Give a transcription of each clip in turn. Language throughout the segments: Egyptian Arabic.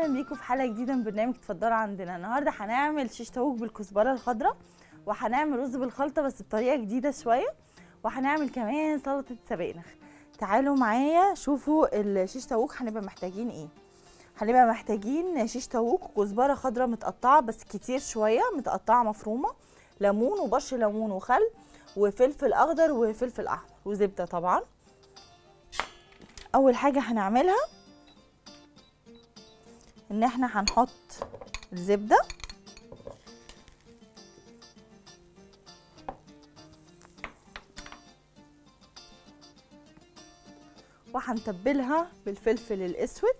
بيكم في حلقه جديده من برنامج اتفضلوا عندنا النهارده هنعمل شيش طاووق بالكزبره الخضراء وهنعمل رز بالخلطه بس بطريقه جديده شويه وهنعمل كمان سلطه سبانخ تعالوا معايا شوفوا الشيش طاووق هنبقى محتاجين ايه هنبقى محتاجين شيش طاووق وكزبره خضراء متقطعه بس كتير شويه متقطعه مفرومه ليمون وبشر ليمون وخل وفلفل اخضر وفلفل احمر وزبده طبعا اول حاجه هنعملها ان احنا هنحط الزبده وهنتبلها بالفلفل الاسود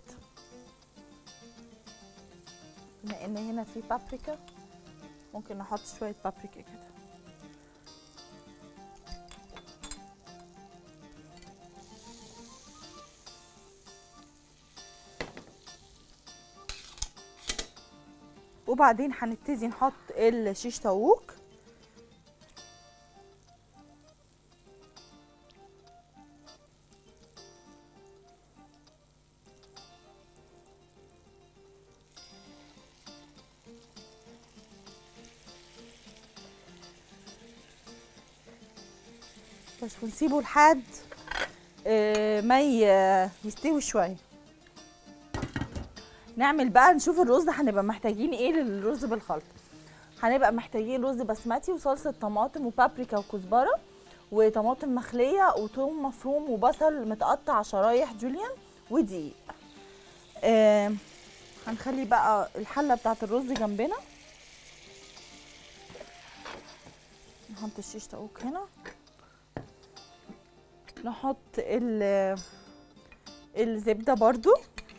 بما ان هنا في بابريكا ممكن نحط شويه بابريكا كده وبعدين هنبتدي نحط الشيش طاووق بس ونسيبه لحد آه، ما ي- يستوي شويه نعمل بقى نشوف الرز هنبقى محتاجين ايه للرز بالخلطه هنبقى محتاجين رز بسمتي وصلصه طماطم وبابريكا وكزبره وطماطم مخليه وثوم مفروم وبصل متقطع شرايح جوليان ودقيق آه هنخلي بقى الحله بتاعت الرز جنبنا نحط الشيش طاووق هنا نحط ال- الزبده برضو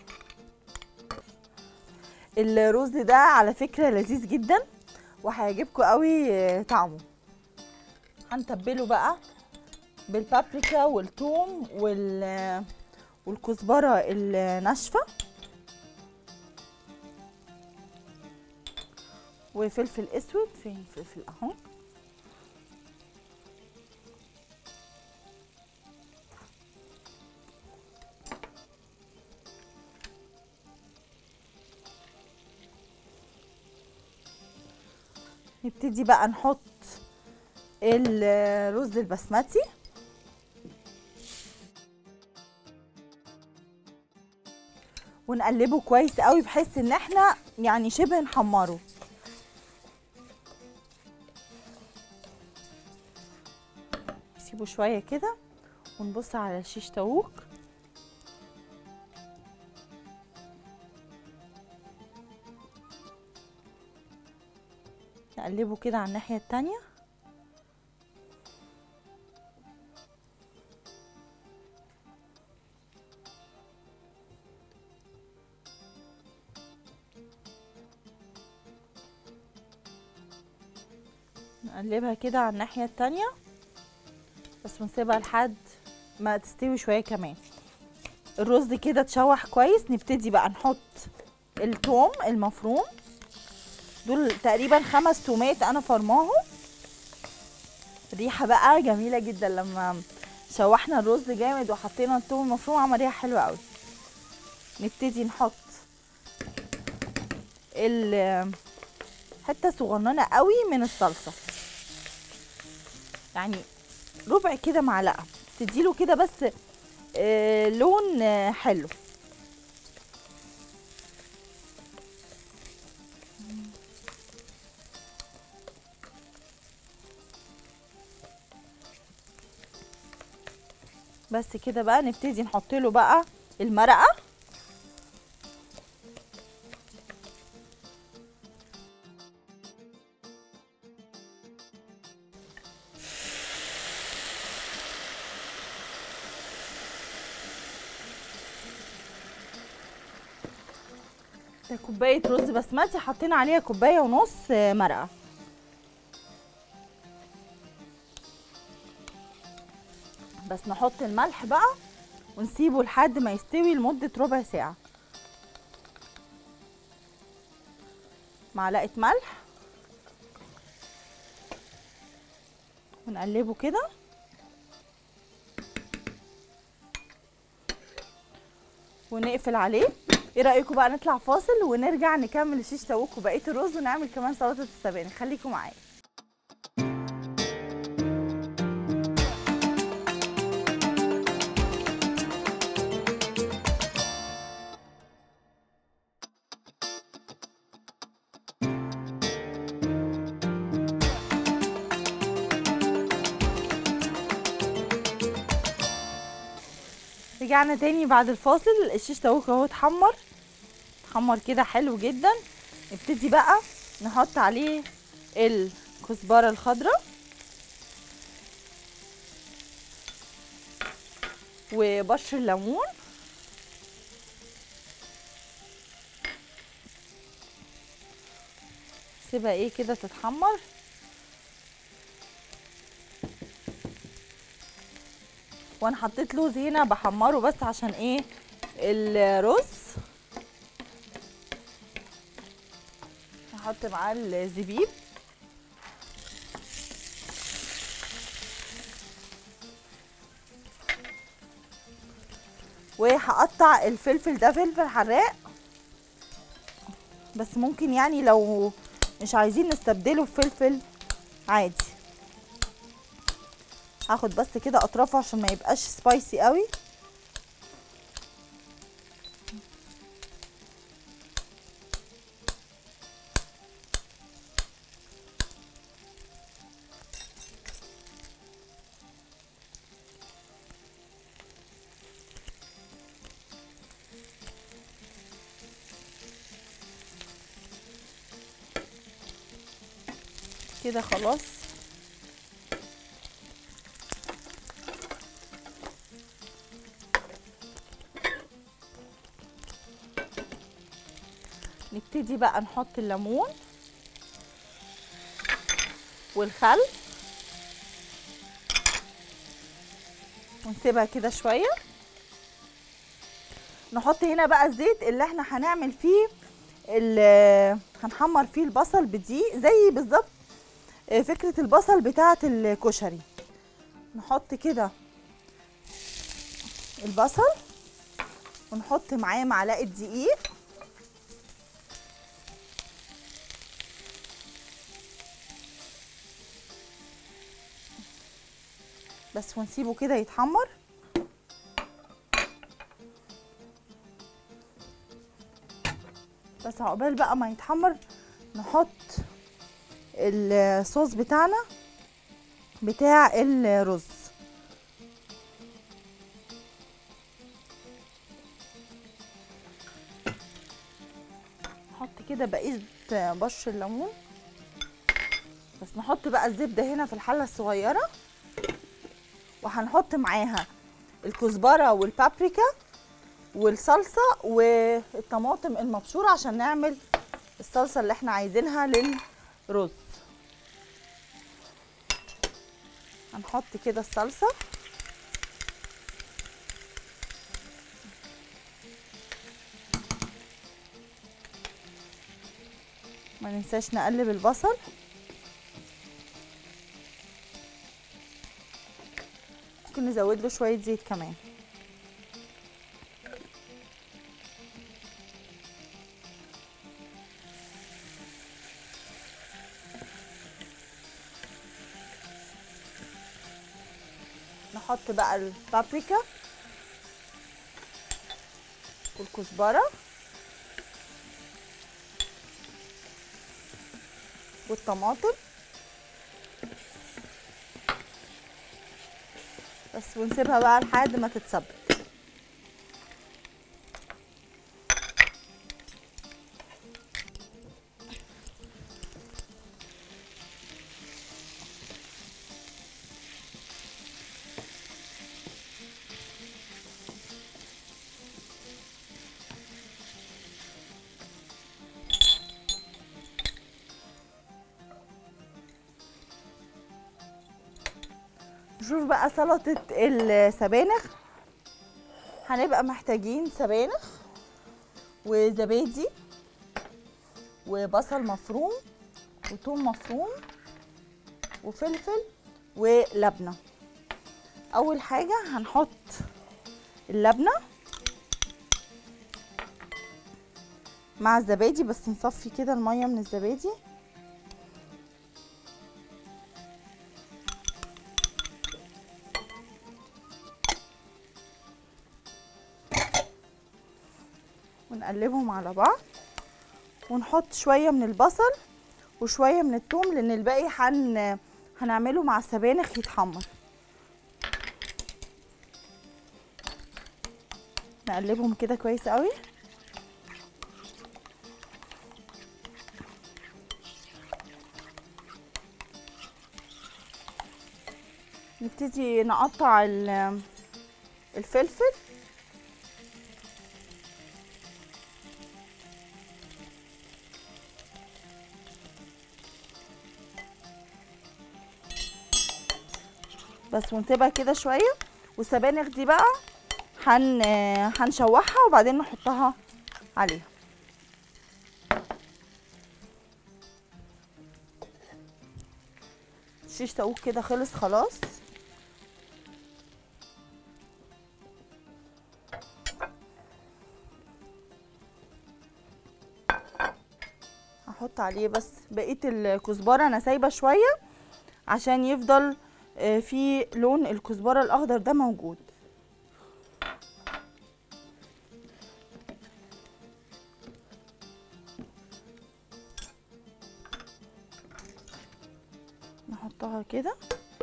الرز ده على فكرة لذيذ جدا وهيعجبكم قوي طعمه هنتبله بقى بالبابريكا والثوم وال والكزبرة الناشفة وفلفل اسود فين فلفل اهو نبتدي بقى نحط الرز البسمتي ونقلبه كويس قوي بحيث ان احنا يعني شبه نحمره نسيبه شويه كده ونبص على الشيش طاووق نقلبه كده على الناحية التانية نقلبها كده على الناحية التانية بس ونسيبها لحد ما تستوي شوية كمان الرز كده اتشوح كويس نبتدي بقى نحط الثوم المفروم دول تقريبا خمس تومات انا فرماهم ريحه بقى جميله جدا لما شوحنا الرز جامد وحطينا الثوم المفروم عمل ريحه حلوه قوي نبتدي نحط ال حته صغننه قوي من الصلصه يعني ربع كده معلقه تديله كده بس آه لون آه حلو بس كده بقى نبتدي نحط له بقى المرقه ده كوبايه رز بسمتي حطينا عليها كوبايه ونص آه، مرقه بس نحط الملح بقى ونسيبه لحد ما يستوي لمدة ربع ساعة معلقة ملح ونقلبه كده ونقفل عليه ايه رايكم بقى نطلع فاصل ونرجع نكمل الشيش تاوك وبقيه الرز ونعمل كمان سلطه السبانخ خليكم معايا رجعنا تاني بعد الفاصل الشيش تاوك اهو اتحمر اتحمر كده حلو جدا نبتدي بقى نحط عليه الكزبره الخضراء وبشر الليمون سيبها ايه كده تتحمر وانا حطيت لوز هنا بحمره بس عشان ايه الرز هحط معاه الزبيب وهقطع الفلفل ده فلفل حراق بس ممكن يعني لو مش عايزين نستبدله بفلفل عادي هاخد بس كده اطرافه عشان ما يبقاش سبايسي قوي كده خلاص نبتدي بقى نحط الليمون والخل ونسيبها كده شويه نحط هنا بقى الزيت اللي احنا هنعمل فيه ال- هنحمر فيه البصل بدقيق زي بالظبط فكره البصل بتاعه الكشري نحط كده البصل ونحط معاه معلقه دقيق بس ونسيبه كده يتحمر بس عقبال بقى ما يتحمر نحط الصوص بتاعنا بتاع الرز نحط كده بقية بشر الليمون بس نحط بقى الزبدة هنا في الحلة الصغيرة وهنحط معاها الكزبرة والبابريكا والصلصة والطماطم المبشورة عشان نعمل الصلصة اللي احنا عايزينها للرز هنحط كده الصلصة ما ننساش نقلب البصل ممكن نزود له شوية زيت كمان نحط بقى البابريكا والكزبرة والطماطم بس ونسيبها بقى لحد ما تتسبك نشوف بقى سلطة السبانخ هنبقى محتاجين سبانخ وزبادي وبصل مفروم وثوم مفروم وفلفل ولبنة أول حاجة هنحط اللبنة مع الزبادي بس نصفي كده الميه من الزبادي ونقلبهم على بعض ونحط شويه من البصل وشويه من الثوم لان الباقي هن هنعمله مع السبانخ يتحمر نقلبهم كده كويس قوي نبتدي نقطع ال- الفلفل بس ونسيبها كده شويه والسبانخ دي بقى هن هنشوحها وبعدين نحطها عليها شيش تاوك كده خلص خلاص هحط عليه بس بقيه الكزبره انا سايبه شويه عشان يفضل آه، في لون الكزبره الاخضر ده موجود نحطها كده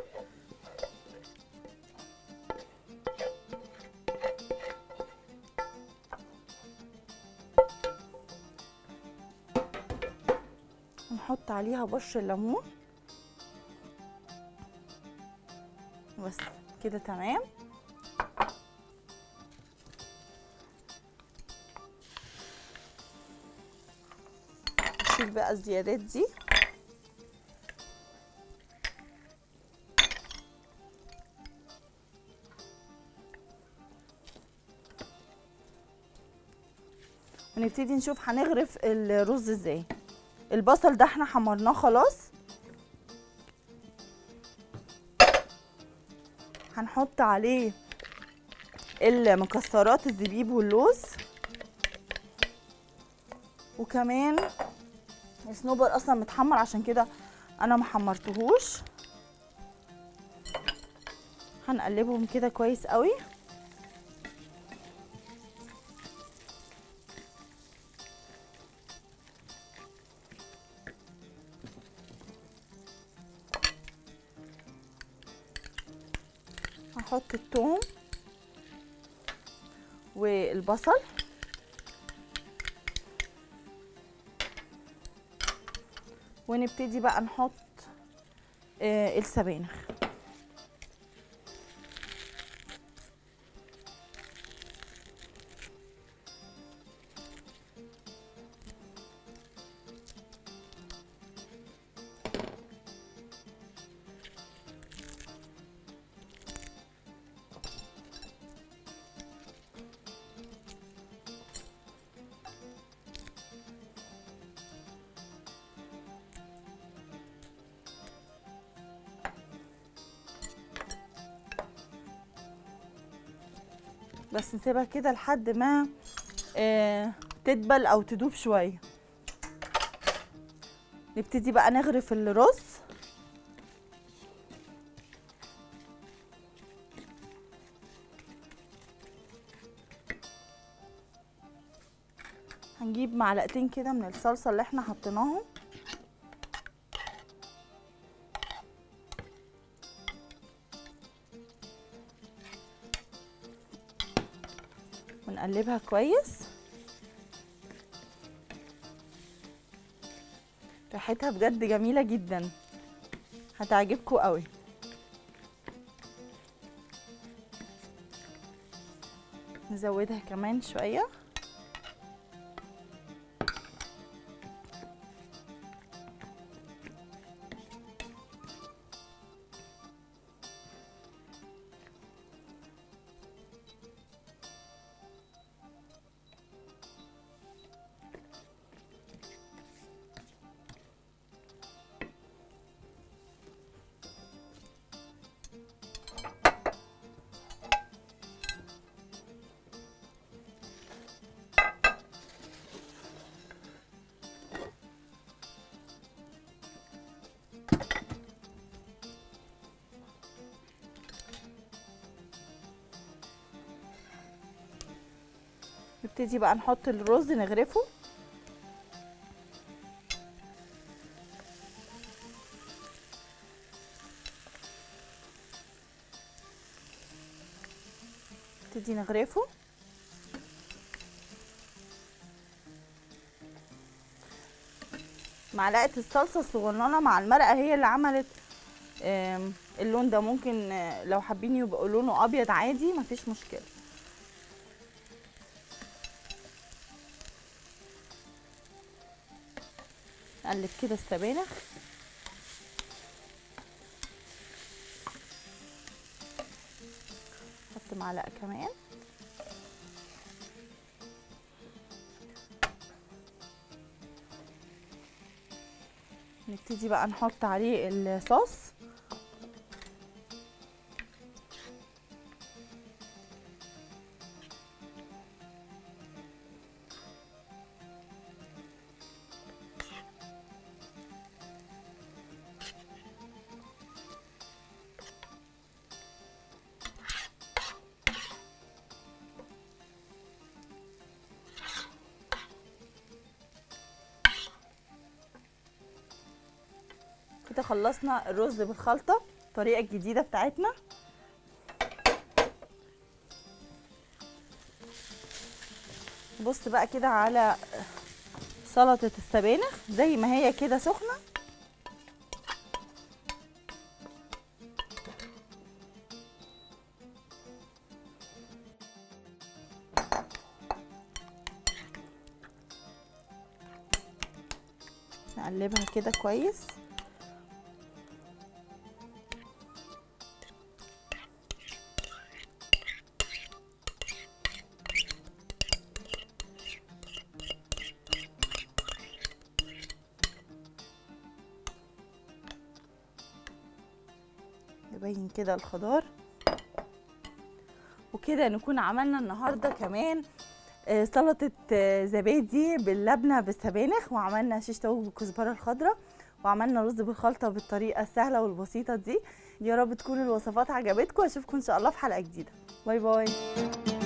نحط عليها بشر الليمون بس كده تمام نشيل بقى الزيادات دي ونبتدي نشوف هنغرف الرز ازاي البصل ده احنا حمرناه خلاص هنحط عليه المكسرات الزبيب واللوز وكمان الصنوبر اصلا متحمر عشان كده انا محمرتهوش هنقلبهم كده كويس قوي هحط الثوم والبصل ونبتدي بقى نحط آه السبانخ بس نسيبها كده لحد ما آه تدبل او تدوب شويه نبتدي بقى نغرف الرز هنجيب معلقتين كده من الصلصه اللي احنا حطيناهم ونقلبها كويس ريحتها بجد جميله جدا هتعجبكم قوي نزودها كمان شويه نبتدي بقى نحط الرز نغرفه نبتدي نغرفه معلقه الصلصه الصغننه مع المرقه هي اللي عملت آم، اللون ده ممكن آه، لو حابين يبقى لونه ابيض عادي مفيش مشكله نقلب كده السبانخ نحط معلقه كمان نبتدي بقى نحط عليه الصوص كده خلصنا الرز بالخلطة الطريقة الجديدة بتاعتنا بص بقى كده على سلطة السبانخ زي ما هي كده سخنة نقلبها كده كويس نبين كده الخضار وكده نكون عملنا النهارده كمان آه، سلطة آه، زبادي باللبنة بالسبانخ وعملنا شيش طاووق بالكزبرة الخضراء وعملنا رز بالخلطة بالطريقة السهلة والبسيطة دي يا رب تكون الوصفات عجبتكم واشوفكم ان شاء الله في حلقة جديدة باي باي